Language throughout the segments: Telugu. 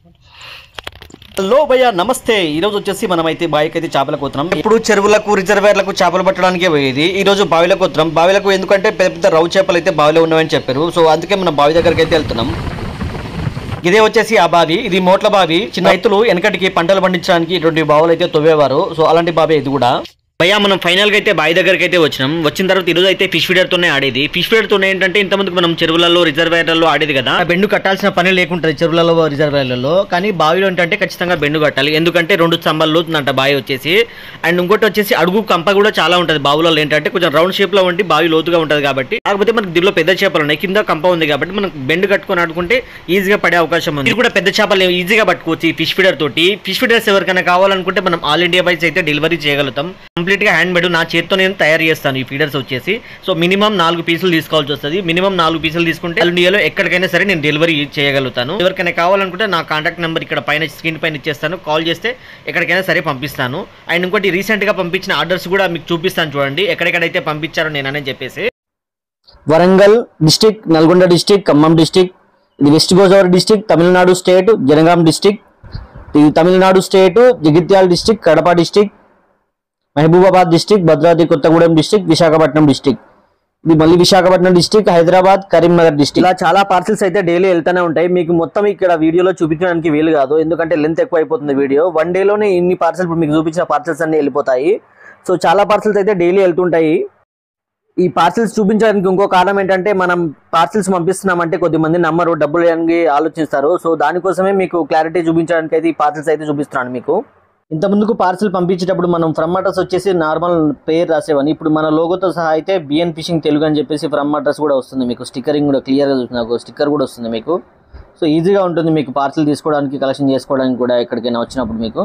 హలో భయ్య నమస్తే ఈ రోజు వచ్చేసి మనం అయితే బావికి అయితే చేపలకు పోతున్నాం ఇప్పుడు చెరువులకు రిజర్వేర్లకు చేపలు పట్టడానికే పోయేది ఈ రోజు బావిలోకి వస్తున్నాం బావిలకు ఎందుకంటే పెద్ద పెద్ద రవ్వు చేపలు అయితే బావిలో ఉన్నాయని చెప్పారు సో అందుకే మనం బావి దగ్గరికి అయితే వెళ్తున్నాం ఇదే వచ్చేసి ఆ బావి ఇది మోట్ల బావి చిన్న రైతులు వెనకటికి పంటలు పండించడానికి ఇటువంటి బావులు అయితే తవ్వేవారు సో అలాంటి బావి ఇది కూడా భయ్యా మనం ఫైనల్ గా అయితే బావి దగ్గరికి అయితే వచ్చినాం వచ్చిన తర్వాత ఈరోజు అయితే ఫిష్ ఫీడర్ తోనే ఆడేది ఫిష్ ఫీడర్ తోనే ఏంటంటే ఇంతమంది మనం చెరువులలో రిజర్వేర్లలో ఆడేది కదా ఆ బెండు కట్టాల్సిన పని లేకుంటది చెరువులలో రిజర్వేర్లలో కానీ బావిలో ఏంటంటే ఖచ్చితంగా బెండు కట్టాలి ఎందుకంటే రెండు స్తంభాలు లోతుందంట బావి వచ్చేసి అండ్ ఇంకోటి వచ్చేసి అడుగు కంప కూడా చాలా ఉంటది బావులలో ఏంటంటే కొంచెం రౌండ్ షేప్ లో ఉండి బావి లోతుగా ఉంటది కాబట్టి కాకపోతే మనకి దీనిలో పెద్ద చేపలు ఉన్నాయి కింద కంప ఉంది కాబట్టి మనం బెండు కట్టుకొని ఆడుకుంటే ఈజీగా పడే అవకాశం ఉంది ఇది కూడా పెద్ద చేపలు ఈజీగా పట్టుకోవచ్చు ఈ ఫిష్ ఫీడర్ తోటి ఫిష్ ఫీడర్స్ ఎవరికైనా కావాలనుకుంటే మనం ఆల్ ఇండియా వైజ్ అయితే డెలివరీ చేయగలుగుతాం కంప్లీట్ గా హ్యాండ్ మేడ్ నా చేతితో నేను తయారు చేస్తాను ఈ ఫీడర్స్ వచ్చేసి సో మినిమం నాలుగు పీసులు తీసుకోవాల్సి వస్తుంది మినిమం నాలుగు పీసులు తీసుకుంటే ఆల్ ఇండియాలో ఎక్కడికైనా సరే నేను డెలివరీ చేయగలుగుతాను ఎవరికైనా కావాలనుకుంటే నా కాంటాక్ట్ నెంబర్ ఇక్కడ పైన స్క్రీన్ పైన ఇచ్చేస్తాను కాల్ చేస్తే ఎక్కడికైనా సరే పంపిస్తాను అండ్ ఇంకోటి రీసెంట్ గా పంపించిన ఆర్డర్స్ కూడా మీకు చూపిస్తాను చూడండి ఎక్కడెక్కడైతే పంపించారో నేను అనేది చెప్పేసి Warangal district Nalgonda district Khammam district ఇది west Godavari district Tamil Nadu state Jangaon district ఇది Tamil Nadu state Jagtial district Kadapa district Mahabubabad district Bhadradri Kothagudem district Visakhapatnam district ఇది మళ్ళీ విశాఖపట్నం డిస్టిక్ హైదరాబాద్ కరీంనగర్ డిస్టిక్ ఇలా చాలా పార్సల్స్ అయితే డైలీ వెళ్తూనే ఉంటాయి మీకు మొత్తం ఇక్కడ వీడియోలో చూపించడానికి వీలు కాదు ఎందుకంటే లెంత్ ఎక్కువ అయిపోతుంది వీడియో వన్ డేలోనే ఇన్ని పార్సల్ ఇప్పుడు మీకు చూపించిన పార్సల్స్ అన్ని వెళ్ళిపోతాయి సో చాలా పార్సల్స్ అయితే డైలీ వెళ్తుంటాయి ఈ పార్సిల్స్ చూపించడానికి ఇంకో కారణం ఏంటంటే మనం పార్సిల్స్ పంపిస్తున్నామంటే కొద్దిమంది నమ్మరు డబ్బులు ఇవ్వడానికి ఆలోచిస్తారు సో దానికోసమే మీకు క్లారిటీ చూపించడానికి అయితే ఈ పార్సిల్స్ అయితే చూపిస్తున్నాను మీకు ఇంత ముందుకు పార్సిల్ పంపించేటప్పుడు మనం ఫ్రమ్ అడ్రస్ వచ్చేసి నార్మల్ పేరు రాసేవాడిని ఇప్పుడు మన లోగోతో సహా అయితే బిఎన్ ఫిషింగ్ తెలుగు అని చెప్పేసి ఫ్రమ్ అడ్రస్ కూడా వస్తుంది మీకు స్టిక్కరింగ్ కూడా క్లియర్గా చూసిన నాకు స్టిక్కర్ కూడా వస్తుంది మీకు సో ఈజీగా ఉంటుంది మీకు పార్సిల్ తీసుకోవడానికి కలెక్షన్ చేసుకోవడానికి కూడా ఎక్కడికైనా వచ్చినప్పుడు మీకు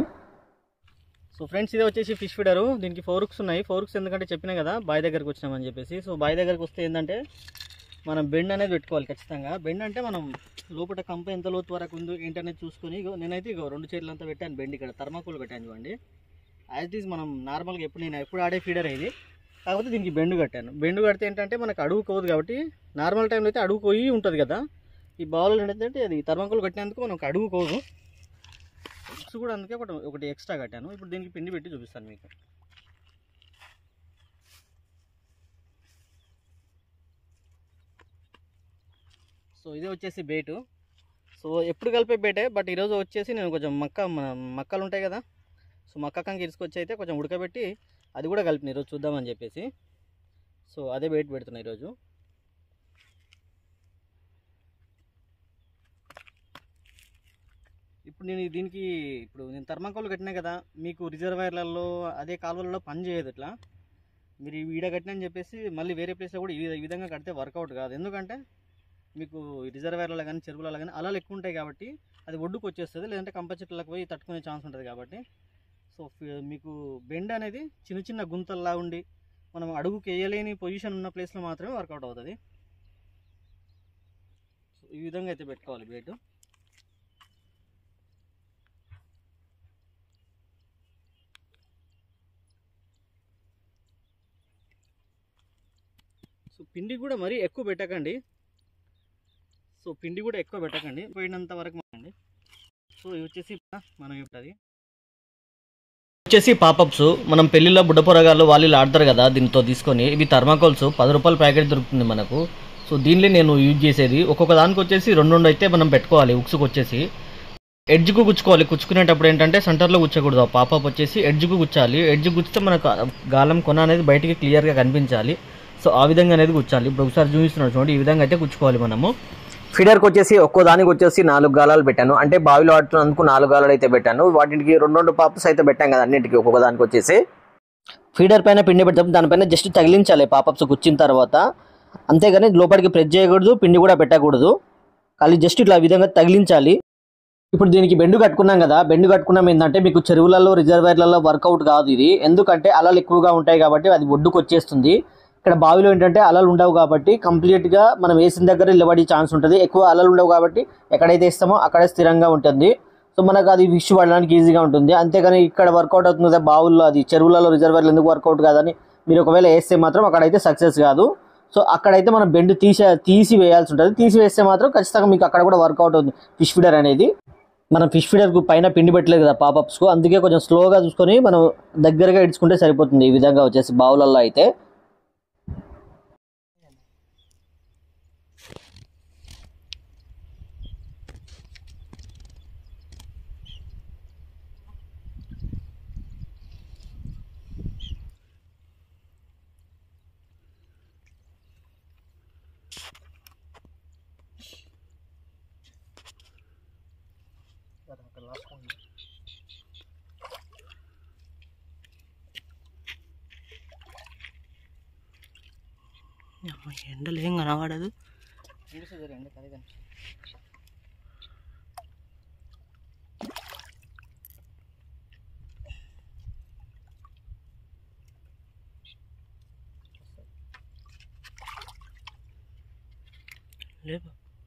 సో ఫ్రెండ్స్ ఇదే వచ్చేసి ఫిష్ ఫీడరు దీనికి ఫోర్క్స్ ఉన్నాయి ఫోర్క్స్ ఎందుకంటే చెప్పినా కదా బావి దగ్గరకు వచ్చినామని చెప్పేసి సో బావి దగ్గరకు వస్తే ఏంటంటే మనం బెండ్ అనేది పెట్టుకోవాలి ఖచ్చితంగా బెండ్ అంటే మనం లోపల కంప ఎంత లోతు వరకు ఉందో ఏంటనేది చూసుకొని ఇగో నేనైతే ఇగో రెండు చేతులు అంతా పెట్టాను బెండ్ ఇక్కడ థర్మాకోల్ పెట్టాను చూడండి యాజ్ ఈజ్ మనం నార్మల్గా ఎప్పుడు నేను ఎప్పుడు ఆడే ఫీడర్ ఇది కాకపోతే దీనికి బెండ్ కట్టాను బెండ్ కడితే ఏంటంటే మనకు అడుగు కోదు కాబట్టి నార్మల్ టైంలో అయితే అడుగు పోయి ఉంటుంది కదా ఈ బాల్ ఏంటంటే అది థర్మాకోల్ కట్టినందుకు మనకు అడుగు కోదు బుక్స్ కూడా అందుకే ఒకటి ఒకటి ఎక్స్ట్రా కట్టాను ఇప్పుడు దీనికి పిండి పెట్టి చూపిస్తాను మీకు సో ఇదే వచ్చేసి బేటు సో ఎప్పుడు కలిపే బేటే బట్ ఈరోజు వచ్చేసి నేను కొంచెం మక్క మన మక్కలు ఉంటాయి కదా సో మక్క కంకి ఇరుసుకొచ్చి అయితే కొంచెం ఉడకబెట్టి అది కూడా కలిపిన ఈరోజు చూద్దామని చెప్పేసి సో అదే బేట్ పెడుతున్నా ఈరోజు ఇప్పుడు నేను దీనికి ఇప్పుడు నేను థర్మాకోల్ కట్టినా కదా మీకు రిజర్వాయర్లలో అదే కాలువలలో పని చేయదు ఇట్లా మీరు ఈ ఈడ కట్టినా అని చెప్పేసి మళ్ళీ వేరే ప్లేస్లో కూడా ఈ ఈ విధంగా కడితే వర్కౌట్ కాదు ఎందుకంటే మీకు రిజర్వాయర్లలో కానీ చెరువులలో కానీ అలలు ఎక్కువ ఉంటాయి కాబట్టి అది ఒడ్డుకు వచ్చేస్తుంది లేదంటే కంప చెట్లకు పోయి తట్టుకునే ఛాన్స్ ఉంటుంది కాబట్టి సో ఫి- మీకు బెండ్ అనేది చిన్న చిన్న గుంతల్లా ఉండి మనం అడుగుకి వేయలేని పొజిషన్ ఉన్న ప్లేస్లో మాత్రమే వర్కౌట్ అవుతుంది సో ఈ విధంగా అయితే పెట్టుకోవాలి బేటు సో పిండి కూడా మరీ ఎక్కువ పెట్టకండి సో పిండి కూడా ఎక్కువ పెట్టకండి పోయినంత వరకు అండి సో ఇవి వచ్చేసి మనం ఇప్పుడు వచ్చేసి పాపప్స్ మనం పెళ్లిలో బుడ్డ పొరగాళ్ళు వాళ్ళు ఆడతారు కదా దీంతో తీసుకొని ఇవి థర్మాకోల్స్ పది రూపాయల ప్యాకెట్ దొరుకుతుంది మనకు సో దీనిలో నేను యూజ్ చేసేది ఒక్కొక్క దానికి వచ్చేసి రెండు రెండు అయితే మనం పెట్టుకోవాలి ఉక్సుకు వచ్చేసి ఎడ్జ్కు గుచ్చుకోవాలి కుచ్చుకునేటప్పుడు ఏంటంటే సెంటర్లో గుచ్చకూడదు పాపప్ వచ్చేసి ఎడ్జ్కు గుచ్చాలి ఎడ్జ్ గుచ్చితే మనకు గాలం కొన అనేది బయటికి క్లియర్గా కనిపించాలి సో ఆ విధంగా అనేది గుచ్చాలి ఇప్పుడు ఒకసారి చూపిస్తున్నాడు చూడండి ఈ విధంగా అయితే గుచ్చుకోవాలి మనము ఫీడర్కి వచ్చేసి ఒక్కో దానికి వచ్చేసి నాలుగు గాలాలు పెట్టాను అంటే బావిలో ఆడుతున్నందుకు నాలుగు గాలాలు అయితే పెట్టాను వాటికి రెండు రెండు పాపస్ అయితే పెట్టాం కదా అన్నిటికీ ఒక్కొక్క దానికి వచ్చేసి ఫీడర్ పైన పిండి పెడతాం దానిపైన జస్ట్ తగిలించాలి పాపప్స్ కూర్చిన తర్వాత అంతేగాని లోపలికి ప్రెస్ చేయకూడదు పిండి కూడా పెట్టకూడదు ఖాళీ జస్ట్ ఇట్లా ఈ విధంగా తగిలించాలి ఇప్పుడు దీనికి బెండు కట్టుకున్నాం కదా బెండు కట్టుకున్నాం ఏంటంటే మీకు చెరువులలో రిజర్వాయర్లలో వర్కౌట్ కాదు ఇది ఎందుకంటే అలలు ఎక్కువగా ఉంటాయి కాబట్టి అది ఒడ్డుకు వచ్చేస్తుంది ఇక్కడ బావిలో ఏంటంటే అలలు ఉండవు కాబట్టి కంప్లీట్గా మనం వేసిన దగ్గర నిలబడే ఛాన్స్ ఉంటుంది ఎక్కువ అలలు ఉండవు కాబట్టి ఎక్కడైతే వేస్తామో అక్కడే స్థిరంగా ఉంటుంది సో మనకు అది ఫిష్ పడడానికి ఈజీగా ఉంటుంది అంతేగాని ఇక్కడ వర్కౌట్ అవుతుంది కదా బావుల్లో అది చెరువులలో రిజర్వాయర్లు ఎందుకు వర్కౌట్ కాదని మీరు ఒకవేళ వేస్తే మాత్రం అక్కడైతే సక్సెస్ కాదు సో అక్కడైతే మనం బెండ్ తీసే తీసి వేయాల్సి ఉంటుంది తీసి వేస్తే మాత్రం ఖచ్చితంగా మీకు అక్కడ కూడా వర్కౌట్ అవుతుంది ఫిష్ ఫీడర్ అనేది మనం ఫిష్ ఫీడర్కు పైన పిండి పెట్టలేదు కదా పాపప్స్కు అందుకే కొంచెం స్లోగా చూసుకొని మనం దగ్గరగా ఇడ్చుకుంటే సరిపోతుంది ఈ విధంగా వచ్చేసి బావులల్లో అయితే అమ్మ, ఎండలు ఏం కనబడదు లేపు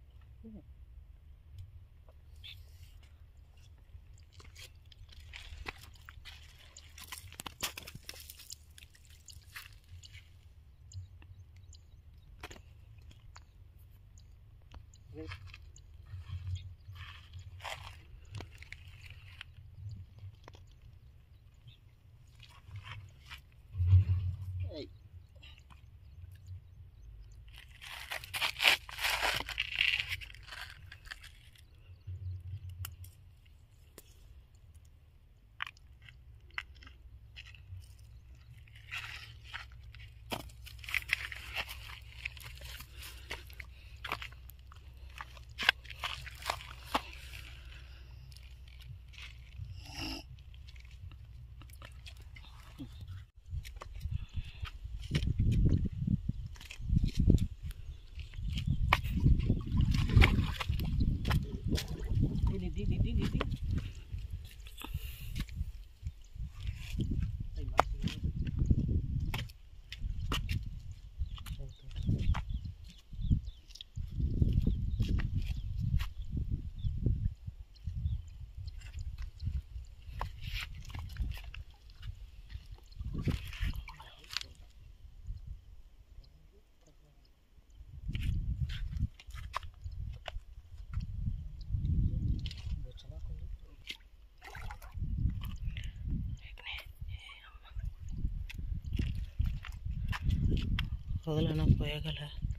వదలనా పోయగల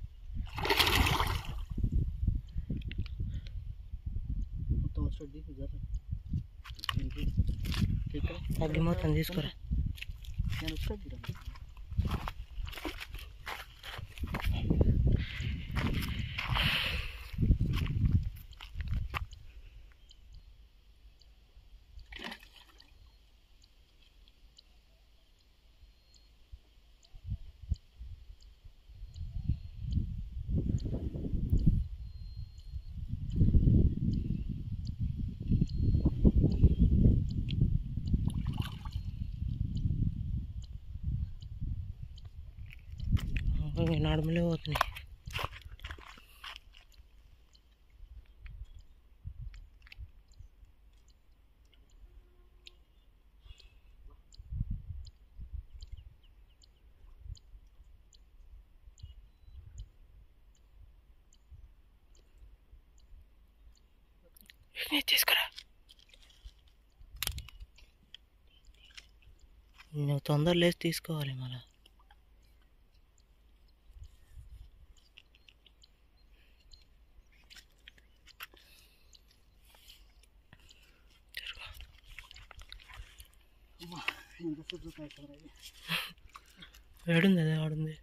తగ్గి మొత్తం తీసుకురా నడుములే పోతున్నాయి వీటిని తీసుకురా నువ్వు తొందర లేచి తీసుకోవాలి మళ్ళా ఏడుంది అదే ఆడుంది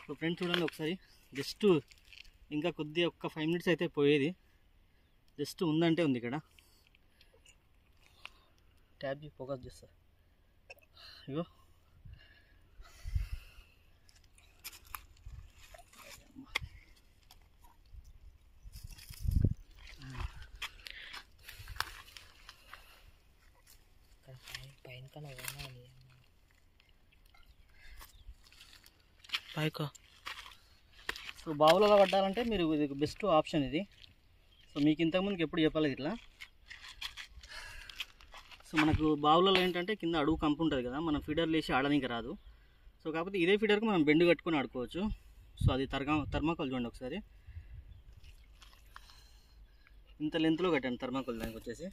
సో ఫ్రెండ్స్ చూడండి ఒకసారి జస్ట్ ఇంకా కొద్దిగా ఒక్క ఫైవ్ మినిట్స్ అయితే పోయేది జస్ట్ ఉందంటే ఉంది ఇక్కడ ట్యాబ్ ఫోకస్ చేస్తా ఇగో పైన కన్నా పైకో సో బావులలో పడ్డాలంటే మీరు ఇది బెస్ట్ ఆప్షన్ ఇది సో మీకు ఇంతకుముందుకు ఎప్పుడు చెప్పలేదు ఇట్లా సో మనకు బావులలో ఏంటంటే కింద అడుగు కంపు ఉంటుంది కదా మనం ఫీడర్లు వేసి ఆడడానికి రాదు సో కాకపోతే ఇదే ఫీడర్కి మనం బెండ్ కట్టుకొని ఆడుకోవచ్చు సో అది తర్గా థర్మాకోల్ చూడండి ఒకసారి ఇంత లెంత్లో కట్టాను థర్మాకోల్ దానికి వచ్చేసి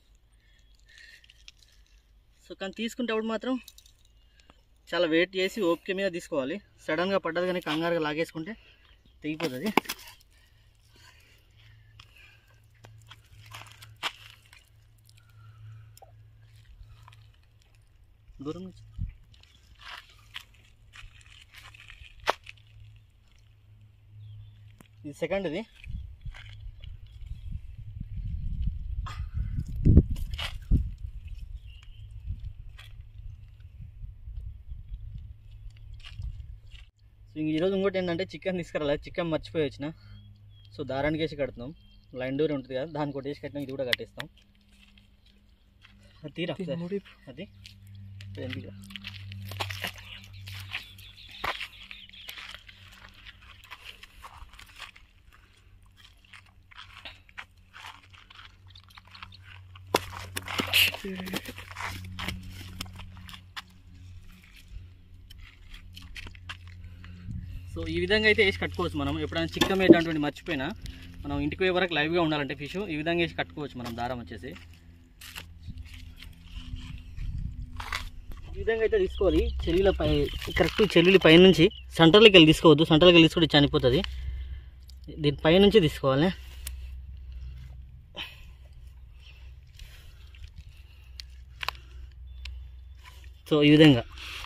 సో కానీ తీసుకుంటేప్పుడు మాత్రం చాలా వెయిట్ చేసి ఓపిక మీద తీసుకోవాలి సడన్గా పడ్డది కానీ కంగారుగా లాగేసుకుంటే తెగిపోతుంది దూరం నుంచి ఇది సెకండ్ ఇది సో ఇంక ఈరోజు ఇంకోటి ఏంటంటే చికెన్ తీసుకురాలి చికెన్ మర్చిపోయి వచ్చిన సో దారానికి వేసి కడుతున్నాం లైన్ డోర్ ఉంటుంది కదా దానికి ఒకటి వేసి కట్టినాం ఇది కూడా కట్టేస్తాం అది తీరా ఒకసారి. అది ఎందుకు సో ఈ విధంగా అయితే వేసి కట్టుకోవచ్చు మనం ఎప్పుడైనా చిక్కం ఏంటటువంటి మర్చిపోయినా మనం ఇంటికి పోయే వరకు లైవ్గా ఉండాలంటే ఫిష్ ఈ విధంగా వేసి కట్టుకోవచ్చు మనం దారం వచ్చేసి ఈ విధంగా అయితే తీసుకోవాలి చెల్లిల పై కరెక్ట్ చెల్లి పై నుంచి సెంటర్లోకి వెళ్ళి తీసుకోవద్దు సెంటర్లోకి వెళ్ళి తీసుకుంటే చనిపోతుంది దీని పై నుంచి తీసుకోవాలి సో ఈ విధంగా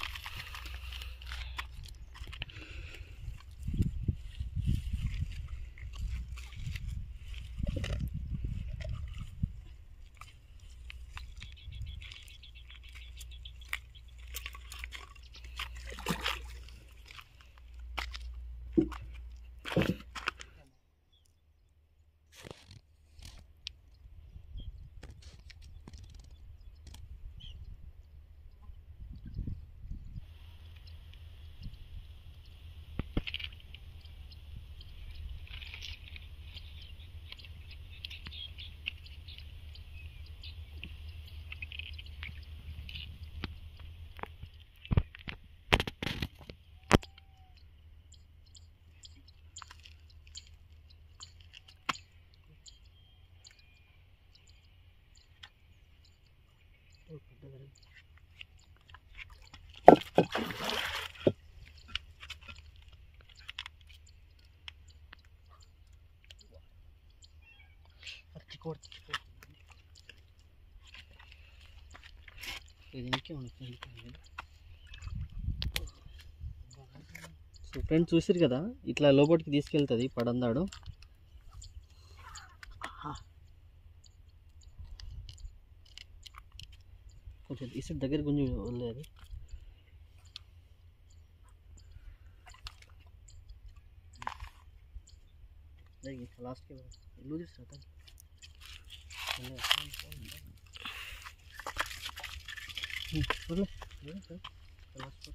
సో ఫ్రెండ్స్ చూసారు కదా ఇట్లా లోపలికి తీసుకెళ్తుంది పడందాడు కొంచెం ఇసుడు దగ్గర కొంచెం వదిలేదు లాస్ట్కి ఇల్లు తీసుకురా లాస్ట్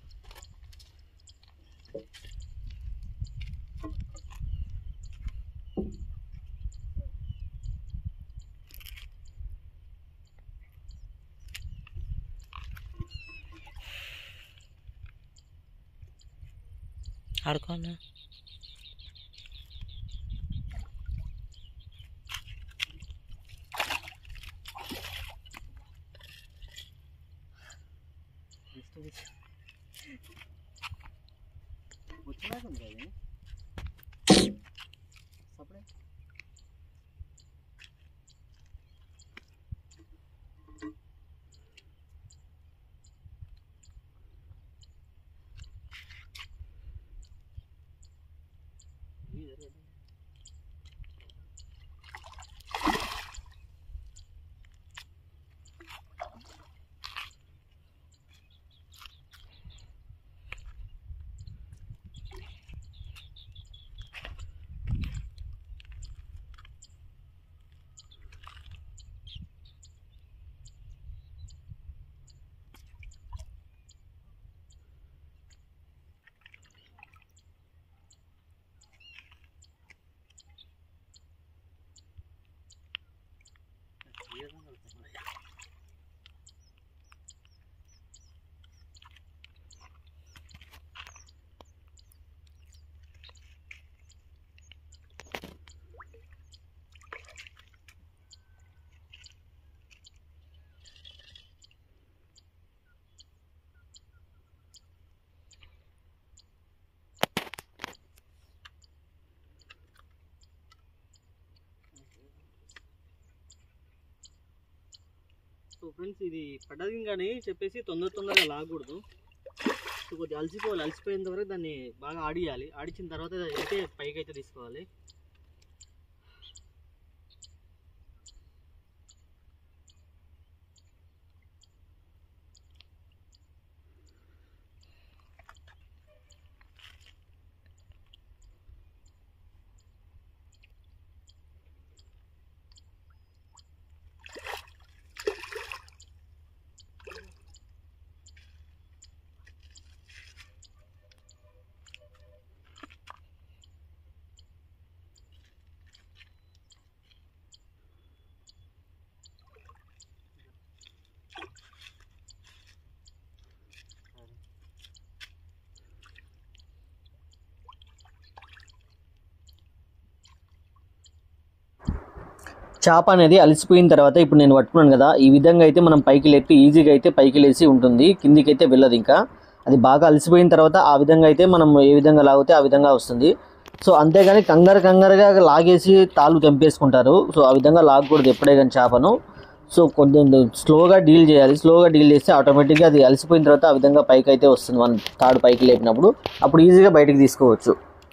ఆడుకో అన్న వచ్చినాక అది సపడే సో ఫ్రెండ్స్ ఇది పడ్డది కానీ చెప్పేసి తొందర తొందరగా లాగకూడదు సో కొద్దిగా అలసిపోవాలి అలసిపోయేంత వరకు దాన్ని బాగా ఆడియాలి ఆడించిన తర్వాత అయితే పైకి అయితే తీసుకోవాలి చేప అనేది అలసిపోయిన తర్వాత ఇప్పుడు నేను పట్టుకున్నాను కదా ఈ విధంగా అయితే మనం పైకి లేపి ఈజీగా అయితే పైకి లేసి ఉంటుంది కిందికి అయితే వెళ్ళదు ఇంకా అది బాగా అలసిపోయిన తర్వాత ఆ విధంగా అయితే మనం ఏ విధంగా లాగితే ఆ విధంగా వస్తుంది సో అంతేగాని కంగారు కంగారుగా లాగేసి తాళ్ళు తెంపేసుకుంటారు సో ఆ విధంగా లాగకూడదు ఎప్పుడే కానీ చేపను సో కొంచెం స్లోగా డీల్ చేయాలి స్లోగా డీల్ చేస్తే ఆటోమేటిక్గా అది అలసిపోయిన తర్వాత ఆ విధంగా పైకి అయితే వస్తుంది మనం తాడు పైకి లేపినప్పుడు అప్పుడు ఈజీగా బయటికి తీసుకోవచ్చు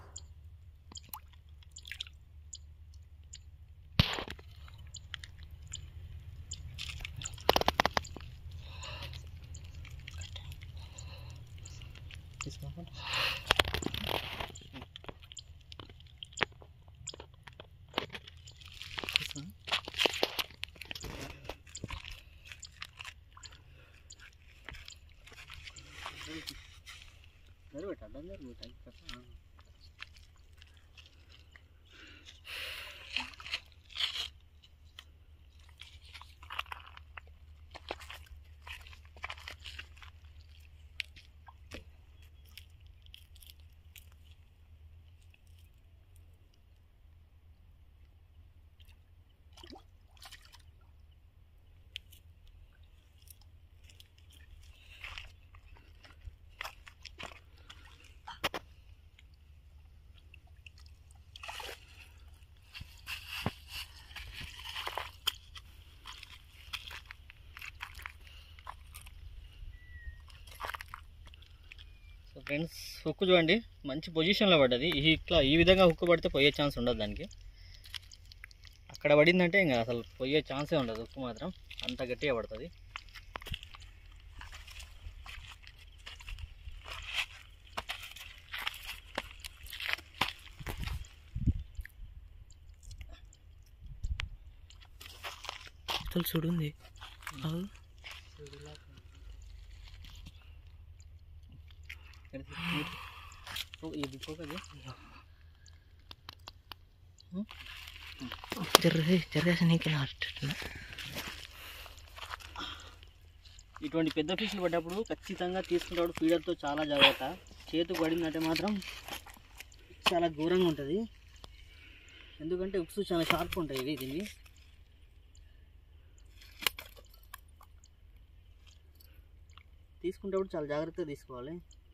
సో ఫ్రెండ్స్ హుక్ చూడండి మంచి పొజిషన్లో పడ్డది ఈ ఇట్లా ఈ విధంగా హుక్ పడితే పోయే ఛాన్స్ ఉండదు దానికి అక్కడ పడిందంటే ఇంకా అసలు పోయే ఛాన్సే ఉండదు హుక్ మాత్రం అంత గట్టిగా పడుతుంది అసలు చూడుంది ఆగు. ఇది పోకది జర్రే జర్రేసి నీకు నాటుతున్నా ఇటువంటి పెద్ద ఫిష్లు పడ్డప్పుడు ఖచ్చితంగా తీసుకుంటాడు ఫీడర్తో చాలా జాగ్రత్త చేతికి పడిందంటే మాత్రం చాలా ఘోరంగా ఉంటుంది ఎందుకంటే ఉప్స్ చాలా షార్ప్ ఉంటాయి ఇవి దీన్ని తీసుకునేటప్పుడు చాలా జాగ్రత్తగా తీసుకోవాలి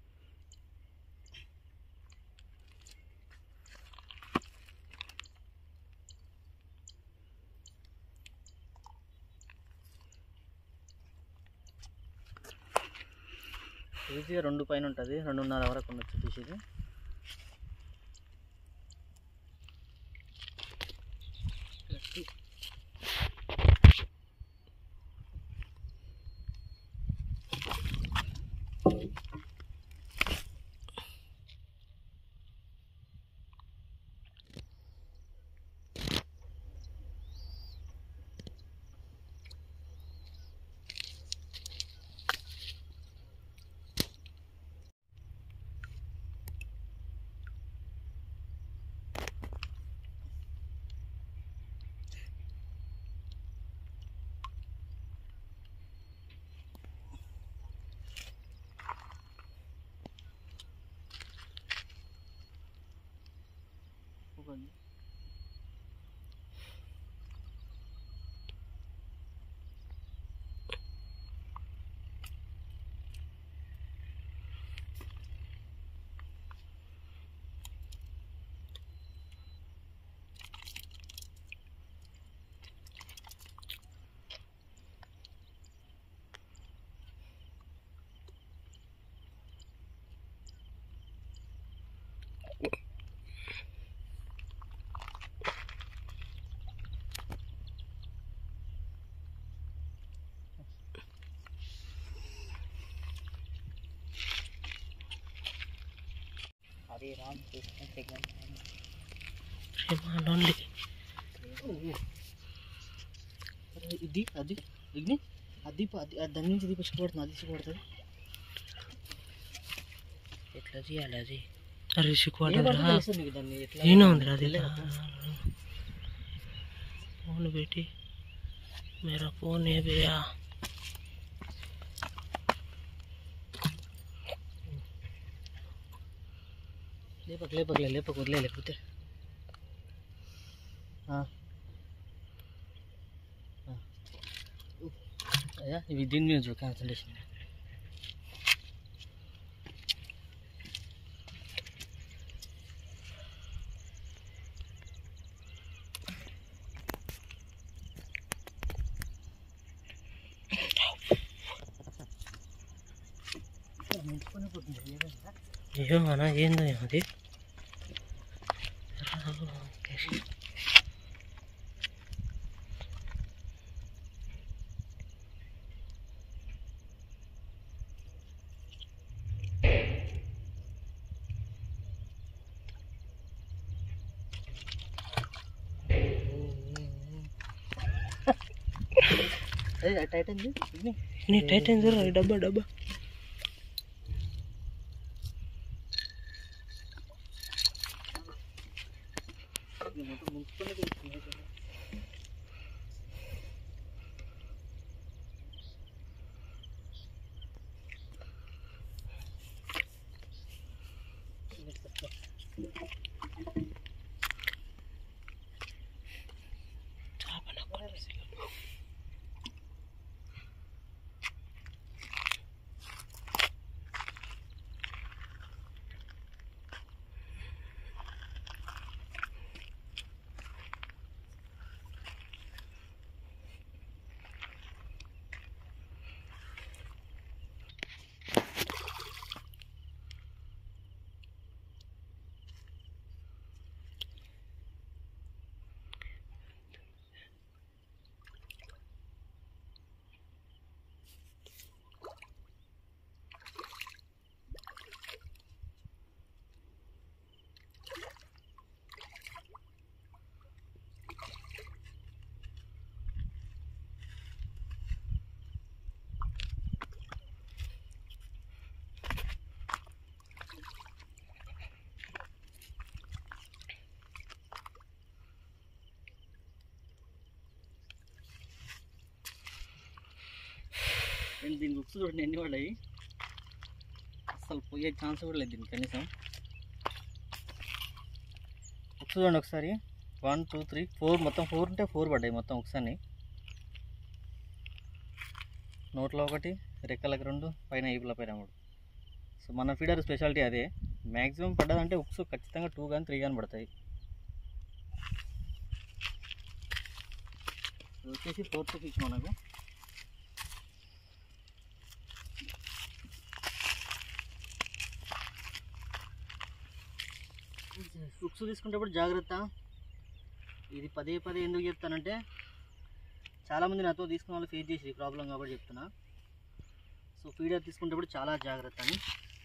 ఈజీగా రెండు పైన ఉంటుంది రెండున్నర వరకు ఉండొచ్చు ఫిష్ ఇది ప్రేమ నుండి ఇది అది ఇగ్ని అది అది దాని నుంచి దీప ఇష్టపడుతుంది అది ఇష్టపడుతుంది ఎట్లా చేయాలి అది అరే సిక్కుపడ్డదిరా తెలుస్తుంది నీకు దాన్ని ఎట్లా ఏనా ఉందిరా అది ఫోన్ పెట్టి మేరా ఫోన్ ఏ భయ్యా లేపక లేపకలే లేపక వదిలే లేకపోతే ఆ. ఆ. అయ్యా ఇవి దీని మీద చూడు కాన్సన్ట్రేషన్ ఏమో అన్న ఏందో అది టైట్ అయింది ఇగ్ని నీ టైట్ అయింది చూడరా, ఈ డబ్బా డబ్బా ఇది మొత్తం ముంచుకొని తీస్తుంది. నేను దీని బుక్స్ చూడండి ఎన్ని పడ్డాయి అసలు పోయే ఛాన్స్ కూడా లేదు దీనికి కనీసం బుక్స్ చూడండి ఒకసారి వన్ టూ త్రీ ఫోర్ మొత్తం ఫోర్ ఉంటే ఫోర్ పడ్డాయి మొత్తం ఒకసారి నోట్లో ఒకటి రెక్కలకు రెండు పైన ఈపుల పైన మూడు సో మన ఫీడర్ స్పెషాలిటీ అదే మ్యాక్సిమం పడ్డదంటే ఉక్స్ ఖచ్చితంగా టూ కానీ త్రీ కానీ పడతాయి ఇది వచ్చేసి ఫోర్త్ ఫిష్ మనకు బుక్స్ తీసుకునేటప్పుడు జాగ్రత్త ఇది పదే పదే ఎందుకు చెప్తానంటే చాలామంది నాతో తీసుకున్న వాళ్ళు ఫేస్ చేసి ప్రాబ్లం కాబట్టి చెప్తున్నా సో ఫీడర్ తీసుకునేటప్పుడు చాలా జాగ్రత్త అని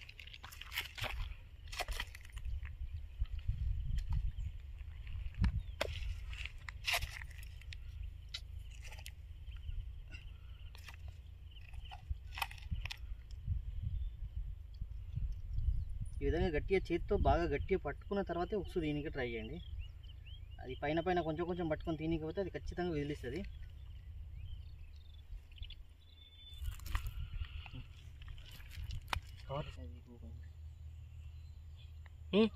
ఈ విధంగా గట్టిగా చేతితో బాగా గట్టిగా పట్టుకున్న తర్వాతే ఉక్సు దీనికి ట్రై చేయండి అది పైన పైన కొంచెం కొంచెం పట్టుకొని తినకపోతే అది ఖచ్చితంగా వదిలిస్తుంది ఉమ్.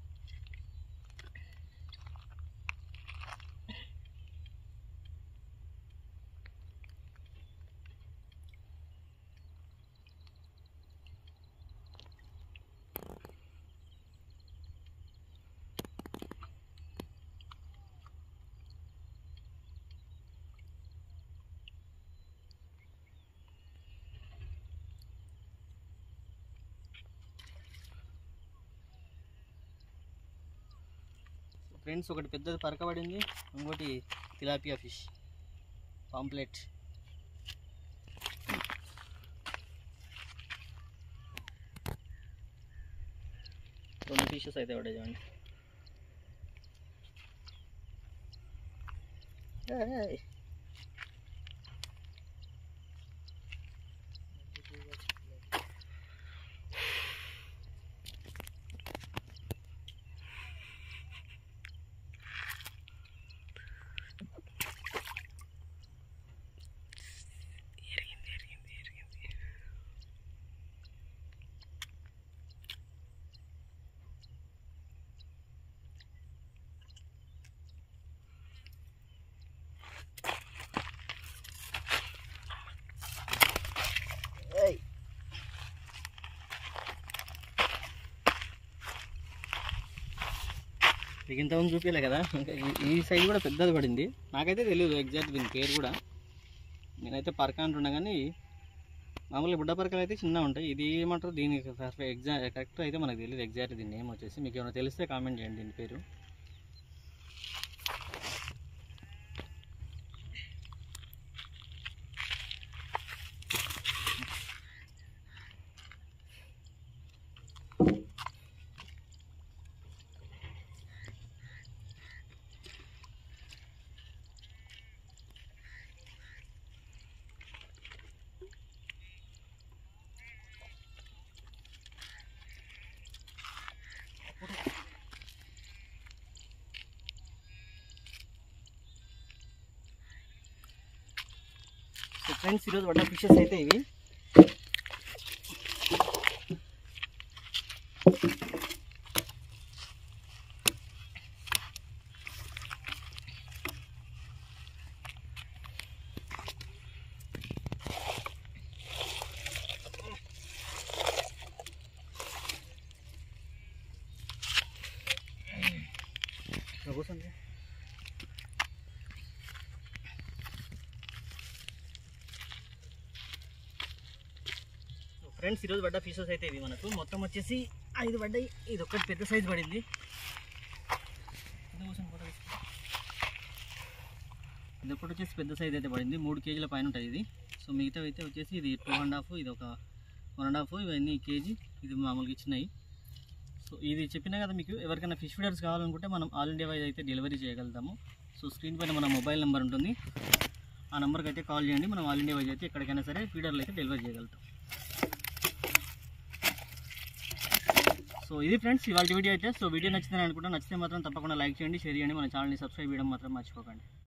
ఫ్రెండ్స్ ఒకటి పెద్దది పరకబడింది ఇంకోటి తిలాపియా ఫిష్ పాంప్లెట్ తొమ్మిది ఫిషెస్ అయితే పడ్డాయి చూడండి ఏయ్. ఏయ్. మీకు ఇంతకుముందు చూపించలే కదా ఇంకా ఈ- ఈ సైడ్ కూడా పెద్దది పడింది నాకైతే తెలియదు ఎగ్జాక్ట్ దీని పేరు కూడా నేనైతే పరక అంటున్నా కానీ మామూలుగా బుడ్డ పరకలు అయితే చిన్న ఉంటాయి ఇది ఏమంటారు దీనికి ఎగ్జాక్ట్ కరెక్ట్ అయితే మనకు తెలియదు ఎగ్జాక్ట్ దీని నేమ్ వచ్చేసి మీకు ఏమైనా తెలిస్తే కామెంట్ చేయండి దీని పేరు సో ఫ్రెండ్స్ ఈరోజు పడ్డ ఫిషెస్ అయితే ఇవి కూర్చోండి ఫ్రెండ్స్ ఈరోజు పడ్డ ఫిషెస్ అయితే ఇవి మనకు మొత్తం వచ్చేసి ఐదు పడ్డాయి ఇది ఒక్కటి పెద్ద సైజ్ పడింది ఇది కూర్చొని ఫోటో తీసుకో. ఇది ఒకటి వచ్చేసి పెద్ద సైజ్ అయితే పడింది మూడు కేజీల పైన ఉంటుంది ఇది సో మిగతా అయితే వచ్చేసి ఇది టూ అండ్ హాఫ్ ఇది ఒక వన్ అండ్ హాఫ్ ఇవన్నీ కేజీ ఇది మామూలుగా ఇచ్చినాయి సో ఇది చెప్పినా కదా మీకు ఎవరికైనా ఫిష్ ఫీడర్స్ కావాలనుకుంటే మనం ఆల్ ఇండియా వైజ్ అయితే డెలివరీ చేయగలుగుతాము సో స్క్రీన్ పైన మన మొబైల్ నెంబర్ ఉంటుంది ఆ నెంబర్కి అయితే కాల్ చేయండి మనం ఆల్ ఇండియా వైజ్ అయితే ఎక్కడికైనా సరే ఫీడర్లు అయితే డెలివరీ చేయగలుగుతాం సో ఇది ఫ్రెండ్స్ ఇవాళ వీడియో అయితే సో వీడియో నచ్చిందని అనుకుంటా నచ్చితే మాత్రం తప్పకుండా లైక్ చేయండి షేర్ చేయండి మన ఛానల్ని సబ్స్క్రైబ్ చేయడం మాత్రం మర్చిపోకండి